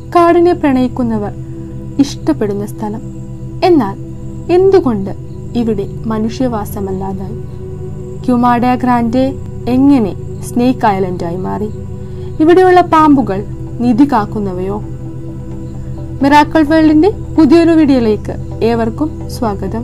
കാടിനെ പ്രണയിക്കുന്നവർ ഇഷ്ടപ്പെടുന്ന സ്ഥലം എന്നാൽ എന്തുകൊണ്ട് ഇവിടെ മനുഷ്യവാസമല്ലാതായി ക്യുമാഡ ഗ്രാൻഡെ എങ്ങനെ സ്നേക്ക് ഐലൻഡായി മാറി ഇവിടെയുള്ള പാമ്പുകൾ നിധി കാക്കുന്നവയോ മിറാക്കൾ വേൾഡിന്റെ പുതിയൊരു വീഡിയോയിലേക്ക് ഏവർക്കും സ്വാഗതം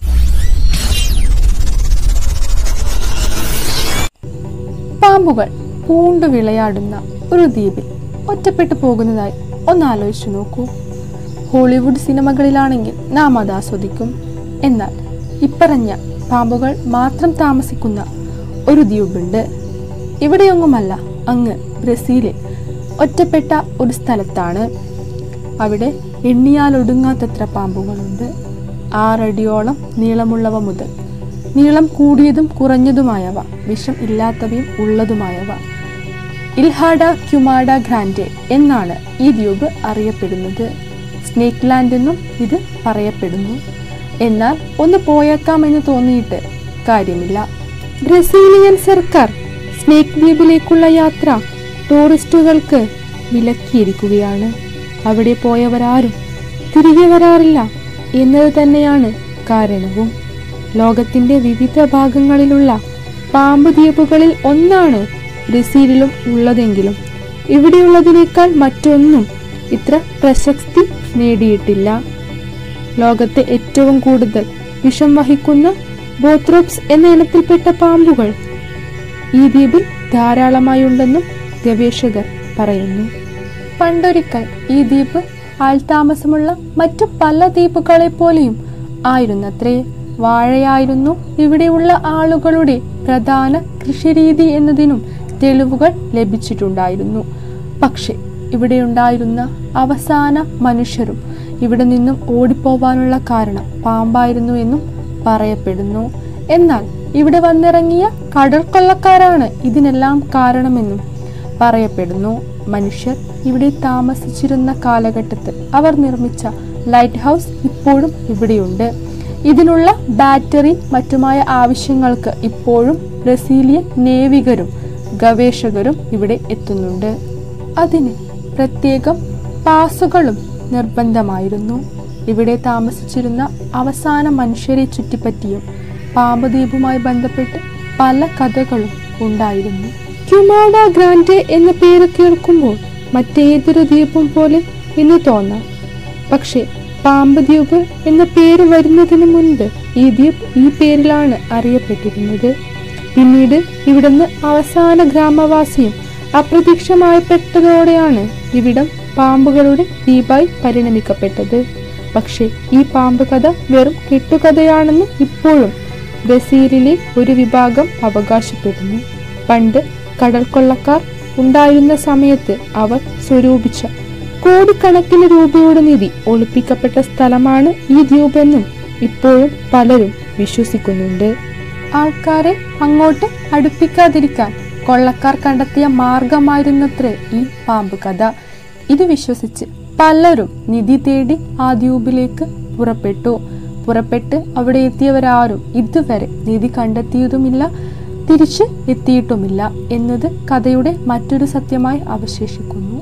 പാമ്പുകൾ പൂണ്ടു വിളയാടുന്ന ഒരു ദ്വീപിൽ ഒറ്റപ്പെട്ടു പോകുന്നതായി ഒന്ന് ആലോചിച്ചു നോക്കൂ ഹോളിവുഡ് സിനിമകളിലാണെങ്കിൽ നാം അത് ആസ്വദിക്കും എന്നാൽ ഇപ്പറഞ്ഞ പാമ്പുകൾ മാത്രം താമസിക്കുന്ന ഒരു ദ്വീപുണ്ട് ഇവിടെയൊന്നുമല്ല അങ്ങ് ബ്രസീലിൽ ഒറ്റപ്പെട്ട ഒരു സ്ഥലത്താണ് അവിടെ എണ്ണിയാലൊടുങ്ങാത്തത്ര പാമ്പുകളുണ്ട് ആറടിയോളം നീളമുള്ളവ മുതൽ നീളം കൂടിയതും കുറഞ്ഞതുമായവ വിഷം ഇല്ലാത്തവയും ഉള്ളതുമായവ ഇൽഹാഡ ക്യുമാഡ ഗ്രാൻഡെ എന്നാണ് ഈ ദ്വീപ് അറിയപ്പെടുന്നത് സ്നേക്ക് ലാൻഡ് എന്നും ഇത് പറയപ്പെടുന്നു എന്നാൽ ഒന്ന് പോയേക്കാമെന്ന് തോന്നിയിട്ട് കാര്യമില്ല ബ്രസീലിയൻ സർക്കാർ സ്നേക്ക് ദ്വീപിലേക്കുള്ള യാത്ര ടൂറിസ്റ്റുകൾക്ക് വിലക്കിയിരിക്കുകയാണ് അവിടെ പോയവരാരും തിരികെ വരാറില്ല എന്നത് തന്നെയാണ് കാരണവും ലോകത്തിന്റെ വിവിധ ഭാഗങ്ങളിലുള്ള പാമ്പ് ദ്വീപുകളിൽ ഒന്നാണ് ബ്രസീലിലും ഉള്ളതെങ്കിലും ഇവിടെയുള്ളതിനേക്കാൾ മറ്റൊന്നും ഇത്ര പ്രശസ്തി നേടിയിട്ടില്ല ലോകത്തെ ഏറ്റവും കൂടുതൽ വിഷം വഹിക്കുന്ന ബോത്രോപ്സ് എന്ന ഇനത്തിൽപ്പെട്ട പാമ്പുകൾ ഈ ദ്വീപിൽ ധാരാളമായി ഉണ്ടെന്നും ഗവേഷകർ പറയുന്നു പണ്ടൊരിക്കൽ ഈ ദ്വീപ് ആൾതാമസമുള്ള മറ്റു പല ദ്വീപുകളെ പോലെയും ആയിരുന്നത്രേ വാഴയായിരുന്നു ഇവിടെയുള്ള ആളുകളുടെ പ്രധാന കൃഷിരീതി എന്നതിനും തെളിവുകൾ ലഭിച്ചിട്ടുണ്ടായിരുന്നു പക്ഷെ ഇവിടെയുണ്ടായിരുന്ന അവസാന മനുഷ്യരും ഇവിടെ നിന്നും ഓടിപ്പോവാനുള്ള കാരണം പാമ്പായിരുന്നു എന്നും പറയപ്പെടുന്നു എന്നാൽ ഇവിടെ വന്നിറങ്ങിയ കടൽ കൊള്ളക്കാരാണ് ഇതിനെല്ലാം കാരണമെന്നും പറയപ്പെടുന്നു മനുഷ്യർ ഇവിടെ താമസിച്ചിരുന്ന കാലഘട്ടത്തിൽ അവർ നിർമ്മിച്ച ലൈറ്റ് ഹൗസ് ഇപ്പോഴും ഇവിടെയുണ്ട് ഇതിനുള്ള ബാറ്ററി മറ്റുമായ ആവശ്യങ്ങൾക്ക് ഇപ്പോഴും ബ്രസീലിയൻ നേവികരും ഗവേഷകരും ഇവിടെ എത്തുന്നുണ്ട് അതിന് പ്രത്യേകം പാസുകളും നിർബന്ധമായിരുന്നു ഇവിടെ താമസിച്ചിരുന്ന അവസാന മനുഷ്യരെ ചുറ്റിപ്പറ്റിയും പാമ്പ് ദ്വീപുമായി ബന്ധപ്പെട്ട് പല കഥകളും ഉണ്ടായിരുന്നു ക്യുമാഡ ഗ്രാൻഡെ എന്ന പേര് കേൾക്കുമ്പോൾ മറ്റേതൊരു ദ്വീപും പോലെ എന്ന് തോന്നാം പക്ഷേ പാമ്പ് ദ്വീപ് എന്ന പേര് വരുന്നതിന് മുൻപ് ഈ ദ്വീപ് ഈ പേരിലാണ് അറിയപ്പെട്ടിരുന്നത് പിന്നീട് ഇവിടുന്ന് അവസാന ഗ്രാമവാസിയും അപ്രത്യക്ഷമായപ്പെട്ടതോടെയാണ് ഇവിടം പാമ്പുകളുടെ ദ്വീപായി പരിണമിക്കപ്പെട്ടത് പക്ഷേ ഈ പാമ്പ് കഥ വെറും കെട്ടുകഥയാണെന്ന് ഇപ്പോഴും ബ്രസീലിലെ ഒരു വിഭാഗം അവകാശപ്പെടുന്നു പണ്ട് കടൽ കൊള്ളക്കാർ ഉണ്ടായിരുന്ന സമയത്ത് അവർ സ്വരൂപിച്ച കോടിക്കണക്കിന് രൂപയുടെ നിധി ഒളിപ്പിക്കപ്പെട്ട സ്ഥലമാണ് ഈ ദ്വീപെന്നും ഇപ്പോഴും പലരും വിശ്വസിക്കുന്നുണ്ട് ആൾക്കാരെ അങ്ങോട്ട് അടുപ്പിക്കാതിരിക്കാൻ കൊള്ളക്കാർ കണ്ടെത്തിയ മാർഗമായിരുന്നത്രേ ഈ പാമ്പ് കഥ ഇത് വിശ്വസിച്ച് പലരും നിധി തേടി ആ ദ്വീപിലേക്ക് പുറപ്പെട്ടു പുറപ്പെട്ട് അവിടെ എത്തിയവരാരും ഇതുവരെ നിധി കണ്ടെത്തിയതുമില്ല തിരിച്ച് എത്തിയിട്ടുമില്ല എന്നത് കഥയുടെ മറ്റൊരു സത്യമായി അവശേഷിക്കുന്നു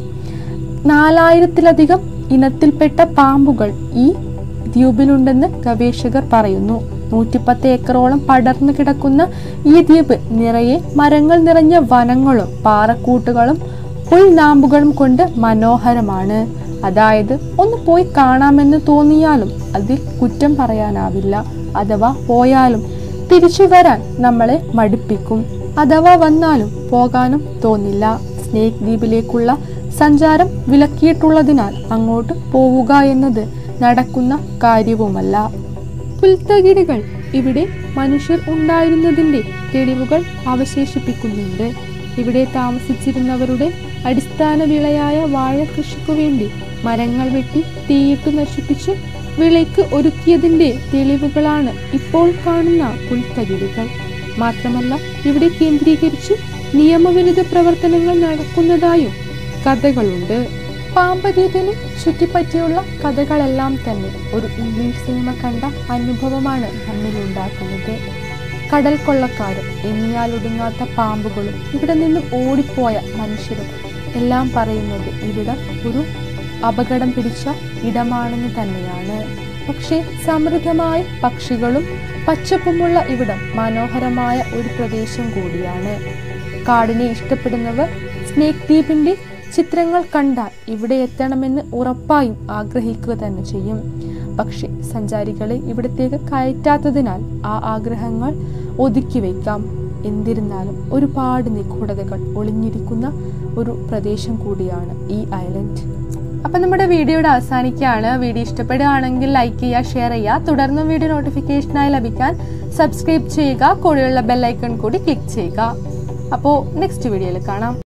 നാലായിരത്തിലധികം ഇനത്തിൽപ്പെട്ട പാമ്പുകൾ ഈ ദ്വീപിലുണ്ടെന്ന് ഗവേഷകർ പറയുന്നു നൂറ്റിപ്പത്ത് ഏക്കറോളം പടർന്നു കിടക്കുന്ന ഈ ദ്വീപ് നിറയെ മരങ്ങൾ നിറഞ്ഞ വനങ്ങളും പാറക്കൂട്ടുകളും പുൽനാമ്പുകളും കൊണ്ട് മനോഹരമാണ് അതായത് ഒന്ന് പോയി കാണാമെന്ന് തോന്നിയാലും അതിൽ കുറ്റം പറയാനാവില്ല അഥവാ പോയാലും തിരിച്ചു വരാൻ നമ്മളെ മടുപ്പിക്കും അഥവാ വന്നാലും പോകാനും തോന്നില്ല സ്നേക് ദ്വീപിലേക്കുള്ള സഞ്ചാരം വിലക്കിയിട്ടുള്ളതിനാൽ അങ്ങോട്ട് പോവുക എന്നത് നടക്കുന്ന കാര്യവുമല്ല പുൽത്തകിടികൾ ഇവിടെ മനുഷ്യർ ഉണ്ടായിരുന്നതിന്റെ തെളിവുകൾ അവശേഷിപ്പിക്കുന്നുണ്ട് ഇവിടെ താമസിച്ചിരുന്നവരുടെ അടിസ്ഥാന വിളയായ വാഴ കൃഷിക്കു വേണ്ടി മരങ്ങൾ വെട്ടി തീയിട്ടു നശിപ്പിച്ച് വിളയ്ക്ക് ഒരുക്കിയതിന്റെ തെളിവുകളാണ് ഇപ്പോൾ കാണുന്ന പുൽത്തകിടികൾ മാത്രമല്ല ഇവിടെ കേന്ദ്രീകരിച്ച് നിയമവിരുദ്ധ പ്രവർത്തനങ്ങൾ നടക്കുന്നതായും കഥകളുണ്ട് പാമ്പദ്വീപിനെ ചുറ്റിപ്പറ്റിയുള്ള കഥകളെല്ലാം തന്നെ ഒരു ഇംഗ്ലീഷ് സിനിമ കണ്ട അനുഭവമാണ് നമ്മിൽ ഉണ്ടാക്കുന്നത് കടൽ കൊള്ളക്കാരും എണ്ണിയാലൊടുങ്ങാത്ത പാമ്പുകളും ഇവിടെ നിന്നും ഓടിപ്പോയ മനുഷ്യരും എല്ലാം പറയുന്നത് ഇവിടം ഒരു അപകടം പിടിച്ച ഇടമാണെന്ന് തന്നെയാണ് പക്ഷേ സമൃദ്ധമായ പക്ഷികളും പച്ചപ്പുമുള്ള ഇവിടം മനോഹരമായ ഒരു പ്രദേശം കൂടിയാണ് കാടിനെ ഇഷ്ടപ്പെടുന്നവർ സ്നേക് ദ്വീപിന്റെ ചിത്രങ്ങൾ കണ്ടാൽ ഇവിടെ എത്തണമെന്ന് ഉറപ്പായും ആഗ്രഹിക്കുക തന്നെ ചെയ്യും പക്ഷേ സഞ്ചാരികളെ ഇവിടത്തേക്ക് കയറ്റാത്തതിനാൽ ആ ആഗ്രഹങ്ങൾ ഒതുക്കി വയ്ക്കാം എന്നിരുന്നാലും ഒരുപാട് നിഗൂഢതകൾ ഒളിഞ്ഞിരിക്കുന്ന ഒരു പ്രദേശം കൂടിയാണ് ഈ ഐലൻഡ് അപ്പൊ നമ്മുടെ വീഡിയോയുടെ അവസാനിക്കുകയാണ് വീഡിയോ ഇഷ്ടപ്പെടുകയാണെങ്കിൽ ലൈക്ക് ചെയ്യുക ഷെയർ ചെയ്യുക തുടർന്നും വീഡിയോ നോട്ടിഫിക്കേഷനായി ലഭിക്കാൻ സബ്സ്ക്രൈബ് ചെയ്യുക കൂടെയുള്ള ബെല്ലൈക്കൺ കൂടി ക്ലിക്ക് ചെയ്യുക അപ്പോൾ നെക്സ്റ്റ് വീഡിയോയിൽ കാണാം